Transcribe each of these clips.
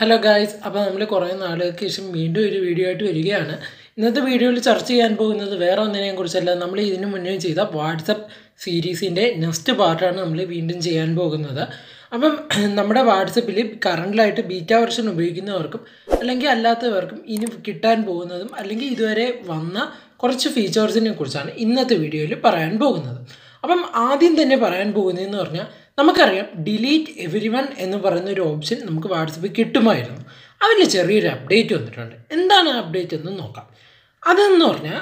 hello guys അപ്പോൾ നമ്മൾ കുറേ നാളുകൾക്ക് ശേഷം വീണ്ടും ഒരു വീഡിയോ ആയിട്ട് വരികയാണ് ഇന്നത്തെ വീഡിയോയിൽ ചർച്ച ചെയ്യാൻ പോകുന്നത് വേറെ ഒന്നിനെയും കുറിച്ചല്ല നമ്മൾ ഇതിനു മുന്നേ ചെയ്ത വാട്സപ്പ് സീരീസിൻ്റെ നെക്സ്റ്റ് പാർട്ടാണ് നമ്മൾ വീണ്ടും ചെയ്യാൻ പോകുന്നത് അപ്പം നമ്മുടെ വാട്സപ്പിൽ കറണ്ടിലായിട്ട് ബീറ്റ വെർഷൻ ഉപയോഗിക്കുന്നവർക്കും അല്ലെങ്കിൽ അല്ലാത്തവർക്കും ഇനി കിട്ടാൻ പോകുന്നതും അല്ലെങ്കിൽ ഇതുവരെ വന്ന കുറച്ച് ഫീച്ചേഴ്സിനെ കുറിച്ചാണ് ഇന്നത്തെ വീഡിയോയിൽ പറയാൻ പോകുന്നത് അപ്പം ആദ്യം തന്നെ പറയാൻ പോകുന്നതെന്ന് പറഞ്ഞാൽ നമുക്കറിയാം ഡിലീറ്റ് എവരി വൺ എന്ന് പറയുന്ന ഒരു ഓപ്ഷൻ നമുക്ക് വാട്സപ്പിൽ കിട്ടുമായിരുന്നു അതിൽ ചെറിയൊരു അപ്ഡേറ്റ് വന്നിട്ടുണ്ട് എന്താണ് ആ അപ്ഡേറ്റ് എന്ന് നോക്കാം അതെന്ന് പറഞ്ഞാൽ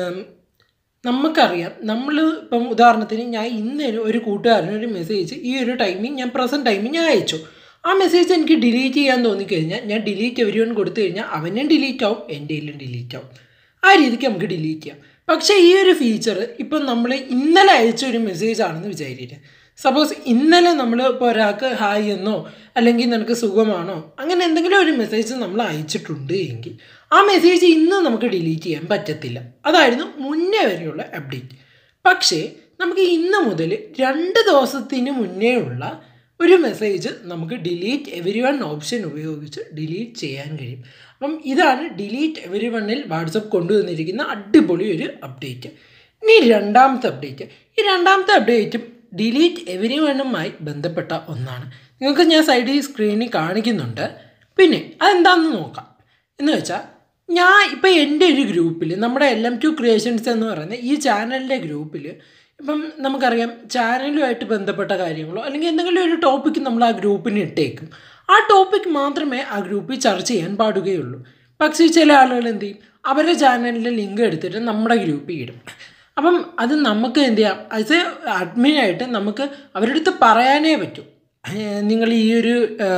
നമുക്കറിയാം നമ്മൾ ഇപ്പം ഉദാഹരണത്തിന് ഞാൻ ഇന്ന് ഒരു കൂട്ടുകാരന് ഒരു മെസ്സേജ് ഈ ഒരു ടൈമിൽ ഞാൻ പ്രസൻറ്റ് ടൈമിൽ ഞാൻ അയച്ചു ആ മെസ്സേജ് എനിക്ക് ഡിലീറ്റ് ചെയ്യാൻ തോന്നിക്കഴിഞ്ഞാൽ ഞാൻ ഡിലീറ്റ് എവരി വൺ കൊടുത്തു കഴിഞ്ഞാൽ അവനും ഡിലീറ്റ് ആവും എൻ്റെയിലും ഡിലീറ്റ് ആവും ആ രീതിക്ക് നമുക്ക് ഡിലീറ്റ് ചെയ്യാം പക്ഷേ ഈ ഒരു ഫീച്ചർ ഇപ്പം നമ്മൾ ഇന്നലെ അയച്ച ഒരു മെസ്സേജ് ആണെന്ന് വിചാരിക്കുക സപ്പോസ് ഇന്നലെ നമ്മൾ ഇപ്പോൾ ഒരാൾക്ക് ഹായ് എന്നോ അല്ലെങ്കിൽ നിനക്ക് സുഖമാണോ അങ്ങനെ എന്തെങ്കിലും ഒരു മെസ്സേജ് നമ്മൾ അയച്ചിട്ടുണ്ട് എങ്കിൽ ആ മെസ്സേജ് ഇന്ന് നമുക്ക് ഡിലീറ്റ് ചെയ്യാൻ പറ്റത്തില്ല അതായിരുന്നു മുന്നേ വരെയുള്ള അപ്ഡേറ്റ് പക്ഷേ നമുക്ക് ഇന്ന് മുതൽ രണ്ട് ദിവസത്തിന് മുന്നേ ഉള്ള ഒരു മെസ്സേജ് നമുക്ക് ഡിലീറ്റ് എവരി വൺ ഓപ്ഷൻ ഉപയോഗിച്ച് ഡിലീറ്റ് ചെയ്യാൻ കഴിയും അപ്പം ഇതാണ് ഡിലീറ്റ് എവരി വണ്ണിൽ വാട്സപ്പ് കൊണ്ടുവന്നിരിക്കുന്ന അടിപൊളി ഒരു അപ്ഡേറ്റ് ഇനി രണ്ടാമത്തെ അപ്ഡേറ്റ് ഈ രണ്ടാമത്തെ അപ്ഡേറ്റും ഡിലീറ്റ് എവരി വണ്ണുമായി ബന്ധപ്പെട്ട ഒന്നാണ് നിങ്ങൾക്ക് ഞാൻ സൈഡിൽ സ്ക്രീനിൽ കാണിക്കുന്നുണ്ട് പിന്നെ അതെന്താണെന്ന് നോക്കാം എന്ന് വെച്ചാൽ ഞാൻ ഇപ്പോൾ എൻ്റെ ഒരു ഗ്രൂപ്പിൽ നമ്മുടെ എൽ എം ടു ക്രിയേഷൻസ് എന്ന് പറയുന്ന ഈ ചാനലിൻ്റെ ഗ്രൂപ്പിൽ ഇപ്പം നമുക്കറിയാം ചാനലുമായിട്ട് ബന്ധപ്പെട്ട കാര്യങ്ങളോ അല്ലെങ്കിൽ എന്തെങ്കിലും ഒരു ടോപ്പിക്ക് നമ്മൾ ആ ഗ്രൂപ്പിന് ഇട്ടേക്കും ആ ടോപ്പിക് മാത്രമേ ആ ഗ്രൂപ്പിൽ ചർച്ച ചെയ്യാൻ പാടുകയുള്ളൂ പക്ഷേ ചില ആളുകൾ എന്ത് ചെയ്യും അവരുടെ ചാനലിൻ്റെ ലിങ്ക് എടുത്തിട്ട് നമ്മുടെ ഗ്രൂപ്പിൽ ഇടും അപ്പം അത് നമുക്ക് എന്ത് ചെയ്യാം ആസ് എ അഡ്മിനായിട്ട് നമുക്ക് അവരുടെ അടുത്ത് പറയാനേ പറ്റൂ നിങ്ങൾ ഈ ഒരു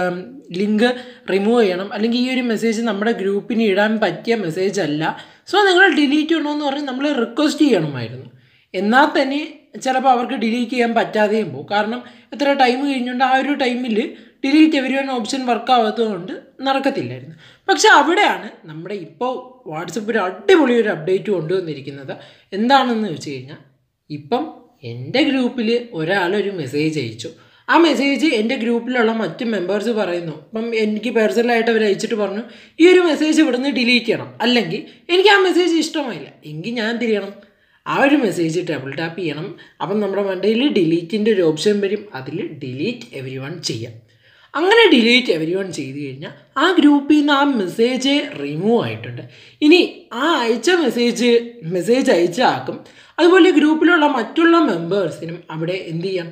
ലിങ്ക് റിമൂവ് ചെയ്യണം അല്ലെങ്കിൽ ഈ ഒരു മെസ്സേജ് നമ്മുടെ ഗ്രൂപ്പിന് ഇടാൻ പറ്റിയ മെസ്സേജ് അല്ല സോ നിങ്ങൾ ഡിലീറ്റ് ചെയ്യണമെന്ന് പറഞ്ഞ് നമ്മൾ റിക്വസ്റ്റ് ചെയ്യണമായിരുന്നു എന്നാൽ തന്നെ ചിലപ്പോൾ അവർക്ക് ഡിലീറ്റ് ചെയ്യാൻ പറ്റാതെയും പോകും കാരണം എത്ര ടൈം കഴിഞ്ഞുകൊണ്ട് ആ ഒരു ടൈമിൽ delete every one option work ആവാത്തതുകൊണ്ട് നടക്കത്തില്ലായിരുന്നു പക്ഷെ അവിടെയാണ് നമ്മുടെ ഇപ്പോൾ വാട്സപ്പ് ഒരു അടിപൊളി ഒരു അപ്ഡേറ്റ് കൊണ്ടുവന്നിരിക്കുന്നത് എന്താണെന്ന് വെച്ച് കഴിഞ്ഞാൽ ഇപ്പം എൻ്റെ ഗ്രൂപ്പിൽ ഒരാളൊരു മെസ്സേജ് അയച്ചു ആ മെസ്സേജ് എൻ്റെ ഗ്രൂപ്പിലുള്ള മറ്റ് മെമ്പേഴ്സ് പറയുന്നു ഇപ്പം എനിക്ക് പേഴ്സണലായിട്ട് അവർ അയച്ചിട്ട് പറഞ്ഞു ഈ ഒരു മെസ്സേജ് ഇവിടുന്ന് ഡിലീറ്റ് ചെയ്യണം അല്ലെങ്കിൽ എനിക്ക് ആ മെസ്സേജ് ഇഷ്ടമായില്ല എങ്കിൽ ഞാൻ എന്ത് ചെയ്യണം ആ ഒരു മെസ്സേജ് ഡബിൾ ടാപ്പ് ചെയ്യണം അപ്പം നമ്മുടെ മണ്ടയിൽ ഡിലീറ്റിൻ്റെ ഒരു ഓപ്ഷൻ വരും അതിൽ ഡിലീറ്റ് എവരി വൺ ചെയ്യാം അങ്ങനെ ഡിലീറ്റ് എവരി വൺ ചെയ്ത് കഴിഞ്ഞാൽ ആ ഗ്രൂപ്പിൽ നിന്ന് ആ മെസ്സേജ് റിമൂവ് ആയിട്ടുണ്ട് ഇനി ആ അയച്ച മെസ്സേജ് മെസ്സേജ് അയച്ച ആക്കും അതുപോലെ ഗ്രൂപ്പിലുള്ള മറ്റുള്ള മെമ്പേഴ്സിനും അവിടെ എന്ത് ചെയ്യാം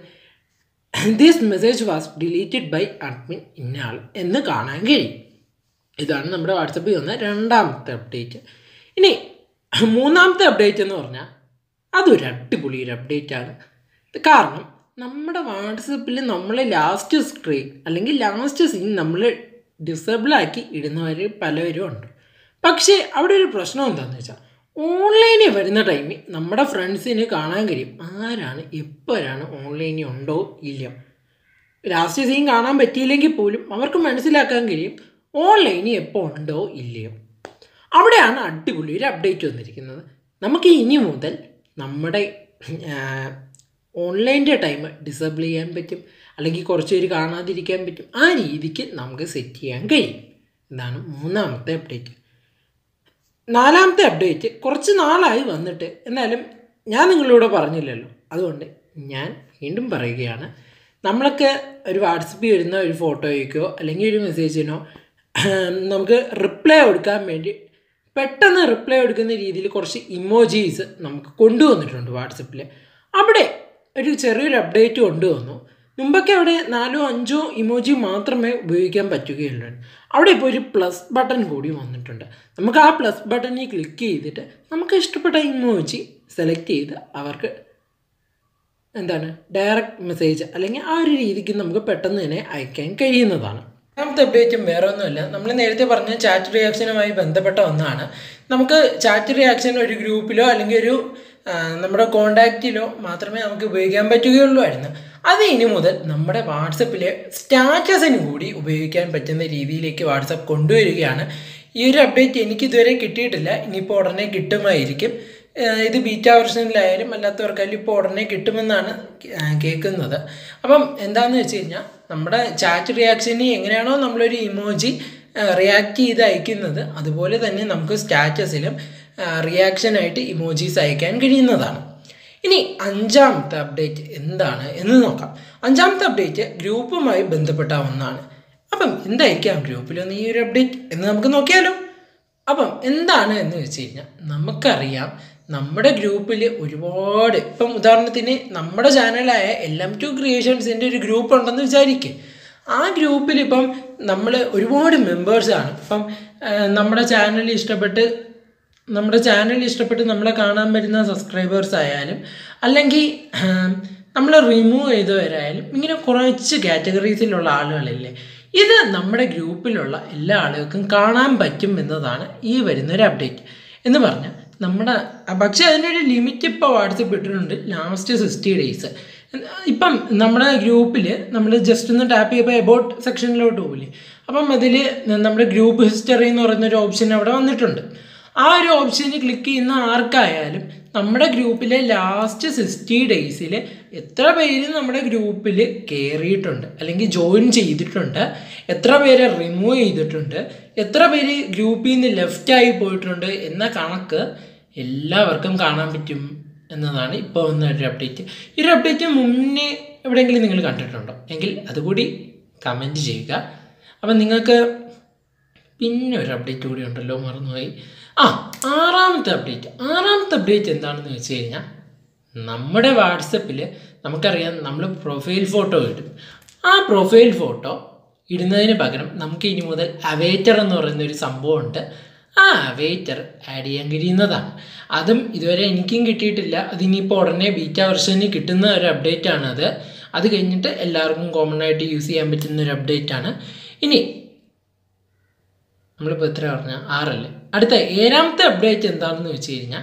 this message was deleted by admin ഇന്നയാൾ എന്ന് കാണാൻ കഴിയും ഇതാണ് നമ്മുടെ വാട്സപ്പിൽ വന്ന രണ്ടാമത്തെ അപ്ഡേറ്റ് ഇനി മൂന്നാമത്തെ അപ്ഡേറ്റ് എന്ന് പറഞ്ഞാൽ അതൊരു അടിപൊളി ഒരു അപ്ഡേറ്റ് ആണ് കാരണം നമ്മുടെ വാട്സപ്പിൽ നമ്മൾ ലാസ്റ്റ് സ്ക്രീൻ അല്ലെങ്കിൽ ലാസ്റ്റ് സീൻ നമ്മൾ ഡിസേബിളാക്കി ഇടുന്നവർ പലവരും ഉണ്ട് പക്ഷേ അവിടെ ഒരു പ്രശ്നം എന്താണെന്ന് വെച്ചാൽ ഓൺലൈനിൽ വരുന്ന ടൈമിൽ നമ്മുടെ ഫ്രണ്ട്സിന് കാണാൻ കഴിയും ആരാണ് എപ്പോഴാണ് ഓൺലൈനിൽ ഉണ്ടോ ഇല്ല ലാസ്റ്റ് സീൻ കാണാൻ പറ്റിയില്ലെങ്കിൽ പോലും അവർക്ക് മനസ്സിലാക്കാൻ കഴിയും ഓൺലൈനിൽ എപ്പോൾ ഉണ്ടോ ഇല്ലയോ അവിടെയാണ് അടിപൊളി ഒരു അപ്ഡേറ്റ് വന്നിരിക്കുന്നത് നമുക്ക് ഇനി മുതൽ നമ്മുടെ ഓൺലൈൻ്റെ ടൈം ഡിസേബിൾ ചെയ്യാൻ പറ്റും അല്ലെങ്കിൽ കുറച്ച് പേര് കാണാതിരിക്കാൻ പറ്റും ആ രീതിക്ക് നമുക്ക് സെറ്റ് ചെയ്യാൻ കഴിയും ഇതാണ് മൂന്നാമത്തെ അപ്ഡേറ്റ് നാലാമത്തെ അപ്ഡേറ്റ് കുറച്ച് നാളായി വന്നിട്ട് എന്നാലും ഞാൻ നിങ്ങളോട് പറഞ്ഞില്ലല്ലോ അതുകൊണ്ട് ഞാൻ വീണ്ടും പറയുകയാണ് നമ്മളൊക്കെ ഒരു വാട്സപ്പിൽ വരുന്ന ഒരു ഫോട്ടോയ്ക്കോ അല്ലെങ്കിൽ ഒരു മെസ്സേജിനോ നമുക്ക് റിപ്ലൈ കൊടുക്കാൻ വേണ്ടി പെട്ടെന്ന് റിപ്ലൈ കൊടുക്കുന്ന രീതിയിൽ കുറച്ച് ഇമോജീസ് നമുക്ക് കൊണ്ടുവന്നിട്ടുണ്ട് വാട്സപ്പിൽ അവിടെ ഒരു ചെറിയൊരു അപ്ഡേറ്റ് കൊണ്ടുവന്നു മുമ്പൊക്കെ അവിടെ നാലോ അഞ്ചോ ഇമോജി മാത്രമേ ഉപയോഗിക്കാൻ പറ്റുകയുള്ളൂ അവിടെ ഇപ്പോൾ ഒരു പ്ലസ് ബട്ടൺ കൂടി വന്നിട്ടുണ്ട് നമുക്ക് ആ പ്ലസ് ബട്ടണിൽ ക്ലിക്ക് ചെയ്തിട്ട് നമുക്ക് ഇഷ്ടപ്പെട്ട ഇമോജി സെലക്ട് ചെയ്ത് അവർക്ക് എന്താണ് ഡയറക്റ്റ് മെസ്സേജ് അല്ലെങ്കിൽ ആ ഒരു രീതിക്ക് നമുക്ക് പെട്ടെന്ന് തന്നെ അയക്കാൻ കഴിയുന്നതാണ് രണ്ടാമത്തെ അപ്ഡേറ്റും വേറെ ഒന്നുമല്ല നമ്മൾ നേരത്തെ പറഞ്ഞ ചാറ്റ് റിയാക്ഷനുമായി ബന്ധപ്പെട്ട ഒന്നാണ് നമുക്ക് ചാറ്റ് റിയാക്ഷൻ ഒരു ഗ്രൂപ്പിലോ അല്ലെങ്കിൽ ഒരു നമ്മുടെ കോണ്ടാക്റ്റിലോ മാത്രമേ നമുക്ക് ഉപയോഗിക്കാൻ പറ്റുകയുള്ളൂ അത് ഇനി മുതൽ നമ്മുടെ വാട്സപ്പിലെ സ്റ്റാറ്റസിന് കൂടി ഉപയോഗിക്കാൻ പറ്റുന്ന രീതിയിലേക്ക് വാട്സപ്പ് കൊണ്ടുവരികയാണ് ഈ ഒരു അപ്ഡേറ്റ് എനിക്ക് ഇതുവരെ കിട്ടിയിട്ടില്ല ഇനിയിപ്പോൾ ഉടനെ കിട്ടുമായിരിക്കും ഇത് ബീറ്റ വെർഷനിലായാലും അല്ലാത്തവർക്കായാലും ഇപ്പോൾ ഉടനെ കിട്ടുമെന്നാണ് കേൾക്കുന്നത് അപ്പം എന്താണെന്ന് വെച്ച് കഴിഞ്ഞാൽ നമ്മുടെ ചാറ്റ് റിയാക്ഷന് എങ്ങനെയാണോ നമ്മളൊരു ഇമോജി റിയാക്ട് ചെയ്ത് അയക്കുന്നത് അതുപോലെ തന്നെ നമുക്ക് സ്റ്റാറ്റസിലും റിയാക്ഷനായിട്ട് ഇമോജീസ് അയക്കാൻ കഴിയുന്നതാണ് ഇനി അഞ്ചാമത്തെ അപ്ഡേറ്റ് എന്താണ് എന്ന് നോക്കാം അഞ്ചാമത്തെ അപ്ഡേറ്റ് ഗ്രൂപ്പുമായി ബന്ധപ്പെട്ട ഒന്നാണ് അപ്പം എന്തായിരിക്കാം ഗ്രൂപ്പിലൊന്ന് ഈ ഒരു അപ്ഡേറ്റ് എന്ന് നമുക്ക് നോക്കിയാലോ അപ്പം എന്താണ് എന്ന് വെച്ച് കഴിഞ്ഞാൽ നമുക്കറിയാം നമ്മുടെ ഗ്രൂപ്പിൽ ഒരുപാട് ഇപ്പം ഉദാഹരണത്തിന് നമ്മുടെ ചാനലായ എൽ എം ടു ക്രിയേഷൻസിൻ്റെ ഒരു ഗ്രൂപ്പ് ഉണ്ടെന്ന് വിചാരിക്കുക ആ ഗ്രൂപ്പിൽ ഇപ്പം നമ്മൾ ഒരുപാട് മെമ്പേഴ്സാണ് ഇപ്പം ആ, നമ്മുടെ ചാനൽ ഇഷ്ടപ്പെട്ട് നമ്മുടെ ചാനൽ ഇഷ്ടപ്പെട്ട് നമ്മളെ കാണാൻ വരുന്ന സബ്സ്ക്രൈബേഴ്സ് ആയാലും അല്ലെങ്കിൽ നമ്മൾ റിമൂവ് ചെയ്തവരായാലും ഇങ്ങനെ കുറച്ച് കാറ്റഗറീസിലുള്ള ആളുകളില്ലേ ഇത് നമ്മുടെ ഗ്രൂപ്പിലുള്ള എല്ലാ ആളുകൾക്കും കാണാൻ പറ്റും എന്നതാണ് ഈ വരുന്നൊരു അപ്ഡേറ്റ് എന്ന് പറഞ്ഞാൽ നമ്മുടെ പക്ഷേ അതിനൊരു ലിമിറ്റ് ഇപ്പോൾ വാട്സപ്പ് ഇട്ടിട്ടുണ്ട് ലാസ്റ്റ് സിക്സ്റ്റി ഡേയ്സ് ഇപ്പം നമ്മുടെ ഗ്രൂപ്പിൽ നമ്മൾ ജസ്റ്റ് ഒന്ന് ടാപ്പ് ചെയ്യുമ്പോൾ എബൌട്ട് സെക്ഷനിലോട്ട് പോകില്ലേ അപ്പം അതിൽ നമ്മുടെ ഗ്രൂപ്പ് ഹിസ്റ്ററി എന്ന് പറയുന്നൊരു ഓപ്ഷൻ അവിടെ വന്നിട്ടുണ്ട് ആ ഒരു ഓപ്ഷന് ക്ലിക്ക് ചെയ്യുന്ന ആർക്കായാലും നമ്മുടെ ഗ്രൂപ്പിലെ ലാസ്റ്റ് സിക്സ്റ്റി ഡേയ്സിൽ എത്ര പേര് നമ്മുടെ ഗ്രൂപ്പിൽ കയറിയിട്ടുണ്ട് അല്ലെങ്കിൽ ജോയിൻ ചെയ്തിട്ടുണ്ട് എത്ര പേരെ റിമൂവ് ചെയ്തിട്ടുണ്ട് എത്ര പേര് ഗ്രൂപ്പിൽ നിന്ന് ലെഫ്റ്റായി പോയിട്ടുണ്ട് എന്ന കണക്ക് എല്ലാവർക്കും കാണാൻ പറ്റും എന്നതാണ് ഇപ്പോൾ വന്ന ഒരു അപ്ഡേറ്റ് ഈ ഒരു അപ്ഡേറ്റ് മുന്നേ എവിടെയെങ്കിലും നിങ്ങൾ കണ്ടിട്ടുണ്ടോ എങ്കിൽ അതുകൂടി കമൻറ്റ് ചെയ്യുക അപ്പം നിങ്ങൾക്ക് പിന്നെ ഒരു അപ്ഡേറ്റ് കൂടി ഉണ്ടല്ലോ മറന്നുപോയി ആ ആറാമത്തെ അപ്ഡേറ്റ് ആറാമത്തെ അപ്ഡേറ്റ് എന്താണെന്ന് വെച്ച് കഴിഞ്ഞാൽ നമ്മുടെ വാട്സപ്പിൽ നമുക്കറിയാം നമ്മൾ പ്രൊഫൈൽ ഫോട്ടോ ഇടും ആ പ്രൊഫൈൽ ഫോട്ടോ ഇടുന്നതിന് പകരം നമുക്ക് ഇനി മുതൽ അവേറ്റർ എന്ന് പറയുന്ന ഒരു സംഭവമുണ്ട് ആ അവേറ്റർ ആഡ് ചെയ്യാൻ കഴിയുന്നതാണ് അതും ഇതുവരെ എനിക്കും കിട്ടിയിട്ടില്ല അതിനിപ്പോൾ ഉടനെ ബീറ്റ വെർഷനിൽ കിട്ടുന്ന ഒരു അപ്ഡേറ്റ് ആണത് അത് കഴിഞ്ഞിട്ട് എല്ലാവർക്കും കോമൺ ആയിട്ട് യൂസ് ചെയ്യാൻ പറ്റുന്ന ഒരു അപ്ഡേറ്റ് ആണ് ഇനി നമ്മളിപ്പോൾ എത്ര പറഞ്ഞ ആറല്ലേ അടുത്ത ഏഴാമത്തെ അപ്ഡേറ്റ് എന്താണെന്ന് വെച്ച് കഴിഞ്ഞാൽ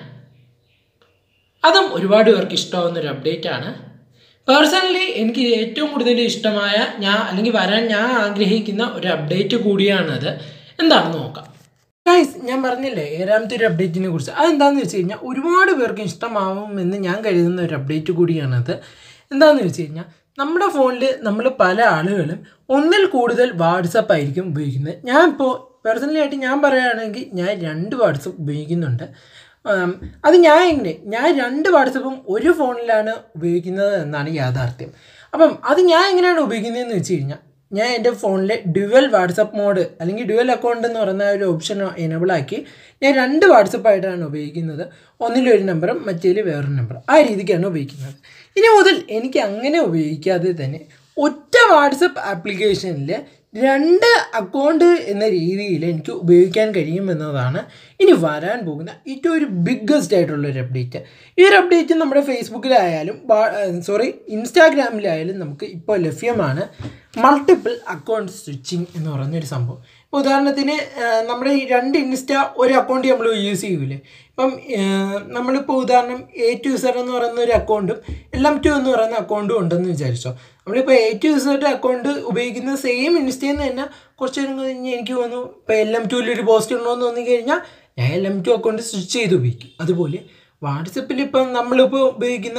അതും ഒരുപാട് പേർക്ക് ഇഷ്ടമാവുന്ന ഒരു അപ്ഡേറ്റ് ആണ് പേഴ്സണലി എനിക്ക് ഏറ്റവും കൂടുതൽ ഇഷ്ടമായ ഞാൻ അല്ലെങ്കിൽ വരാൻ ഞാൻ ആഗ്രഹിക്കുന്ന ഒരു അപ്ഡേറ്റ് കൂടിയാണത് എന്താണെന്ന് നോക്കാം ഗൈസ് ഞാൻ പറഞ്ഞില്ലേ ഏഴാമത്തെ ഒരു അപ്ഡേറ്റിനെ കുറിച്ച് അതെന്താണെന്ന് വെച്ച് കഴിഞ്ഞാൽ ഒരുപാട് പേർക്ക് ഇഷ്ടമാവുമെന്ന് ഞാൻ കരുതുന്ന ഒരു അപ്ഡേറ്റ് കൂടിയാണത് എന്താണെന്ന് വെച്ച് കഴിഞ്ഞാൽ നമ്മുടെ ഫോണിൽ നമ്മൾ പല ആളുകളും ഒന്നിൽ കൂടുതൽ വാട്സപ്പ് ആയിരിക്കും ഉപയോഗിക്കുന്നത് ഞാൻ ഇപ്പോൾ പേഴ്സണലി ആയിട്ട് ഞാൻ പറയുകയാണെങ്കിൽ ഞാൻ രണ്ട് വാട്സപ്പ് ഉപയോഗിക്കുന്നുണ്ട് ആം, അത് ഞാൻ എങ്ങനെ ഞാൻ രണ്ട് വാട്സപ്പും ഒരു ഫോണിലാണ് ഉപയോഗിക്കുന്നത് എന്നാണ് യാഥാർത്ഥ്യം അപ്പം അത് ഞാൻ എങ്ങനെയാണ് ഉപയോഗിക്കുന്നതെന്ന് വെച്ച് കഴിഞ്ഞാൽ ഞാൻ എൻ്റെ ഫോണിലെ ഡ്യുവൽ വാട്സപ്പ് മോഡ് അല്ലെങ്കിൽ ഡ്യുവൽ അക്കൗണ്ട് എന്ന് പറയുന്ന ഒരു ഓപ്ഷൻ എനേബിൾ ആക്കി ഞാൻ രണ്ട് വാട്സപ്പായിട്ടാണ് ഉപയോഗിക്കുന്നത് ഒന്നിലൊരു നമ്പറും മറ്റേതിൽ വേറൊരു നമ്പർ ആ രീതിക്കാണ് ഉപയോഗിക്കുന്നത് ഇനി മുതൽ എനിക്ക് അങ്ങനെ ഉപയോഗിക്കാതെ തന്നെ ഒറ്റ വാട്സപ്പ് ആപ്ലിക്കേഷനിൽ രണ്ട് അക്കൗണ്ട് എന്ന രീതിയിൽ എനിക്ക് ഉപയോഗിക്കാൻ കഴിയുമെന്നതാണ് ഇനി വരാൻ പോകുന്ന ഏറ്റവും ഒരു ബിഗ്ഗസ്റ്റ് ആയിട്ടുള്ള ഒരു അപ്ഡേറ്റ് ഈ ഒരു അപ്ഡേറ്റ് നമ്മുടെ ഫേസ്ബുക്കിലായാലും സോറി ഇൻസ്റ്റാഗ്രാമിലായാലും നമുക്ക് ഇപ്പോൾ ലഭ്യമാണ് മൾട്ടിപ്പിൾ അക്കൗണ്ട് സ്വിച്ചിങ് എന്ന് പറയുന്നൊരു സംഭവം ഇപ്പോൾ ഉദാഹരണത്തിന് ആ, നമ്മുടെ ഈ രണ്ട് ഇൻസ്റ്റ ഒരു അക്കൗണ്ട് നമ്മൾ യൂസ് ചെയ്യൂലേ ഇപ്പം ആ, നമ്മളിപ്പോൾ ഉദാഹരണം എ ടു സെഡ് എന്ന് പറയുന്ന ഒരു അക്കൗണ്ടും എൽ എം ടു എന്ന് പറയുന്ന അക്കൗണ്ടും ഉണ്ടെന്ന് വിചാരിച്ചോ നമ്മളിപ്പോൾ എ ടു സെഡ് അക്കൗണ്ട് ഉപയോഗിക്കുന്ന സെയിം ഇൻസ്റ്റയിൽ നിന്ന് തന്നെ കുറച്ച് നേരം കഴിഞ്ഞ് എനിക്ക് തോന്നുന്നു ഇപ്പോൾ എൽ എം ടുവിൽ ഒരു പോസ്റ്റ് ഉണ്ടോയെന്ന് തോന്നി കഴിഞ്ഞാൽ ഞാൻ L M two account switch ചെയ്ത് ഉപയോഗിക്കും അതുപോലെ വാട്സപ്പിൽ ഇപ്പം നമ്മളിപ്പോൾ ഉപയോഗിക്കുന്ന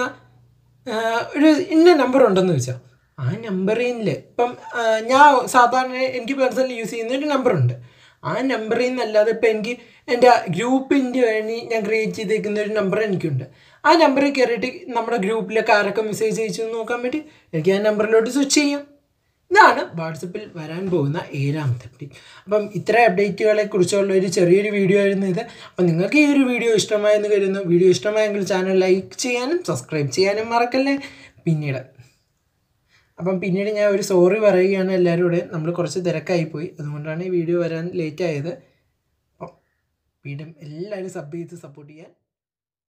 ആ, ഒരു ഇന്ന നമ്പർ ഉണ്ടെന്ന് വെച്ചാൽ ആ നമ്പറിൽ നിന്ന് ഇപ്പം ആ, ഞാൻ സാധാരണ എനിക്ക് പേഴ്സണലി യൂസ് ചെയ്യുന്ന ഒരു നമ്പറുണ്ട് ആ നമ്പറിൽ നിന്നല്ലാതെ ഇപ്പം എനിക്ക് എൻ്റെ ഗ്രൂപ്പിൻ്റെ വേണ്ടി ഞാൻ ക്രിയേറ്റ് ചെയ്തേക്കുന്ന ഒരു നമ്പർ എനിക്കുണ്ട് ആ നമ്പറിൽ കയറിയിട്ട് നമ്മുടെ ഗ്രൂപ്പിലൊക്കെ ആരൊക്കെ മെസ്സേജ് അയച്ചു എന്ന് നോക്കാൻ വേണ്ടി എനിക്ക് ആ നമ്പറിലോട്ട് സ്വിച്ച് ചെയ്യാം ഇതാണ് വാട്സപ്പിൽ വരാൻ പോകുന്ന ഏഴാമത്തെ അപ്ഡേറ്റ് അപ്പം ഇത്ര അപ്ഡേറ്റുകളെ കുറിച്ചുള്ള ഒരു ചെറിയൊരു വീഡിയോ ആയിരുന്നു ഇത് അപ്പം നിങ്ങൾക്ക് ഈ ഒരു വീഡിയോ ഇഷ്ടമായെന്ന് കരുതുന്നു വീഡിയോ ഇഷ്ടമായെങ്കിൽ ചാനൽ ലൈക്ക് ചെയ്യാനും സബ്സ്ക്രൈബ് ചെയ്യാനും മറക്കല്ലേ പിന്നീട് അപ്പം പിന്നീട് ഞാൻ ഒരു സോറി പറയുകയാണ് എല്ലാവരോടും നമ്മൾ കുറച്ച് തിരക്കായിപ്പോയി അതുകൊണ്ടാണ് ഈ വീഡിയോ വരാൻ ലേറ്റ് ആയത് അപ്പം വീണ്ടും എല്ലാവരും സബ് ചെയ്ത് സപ്പോർട്ട് ചെയ്യാൻ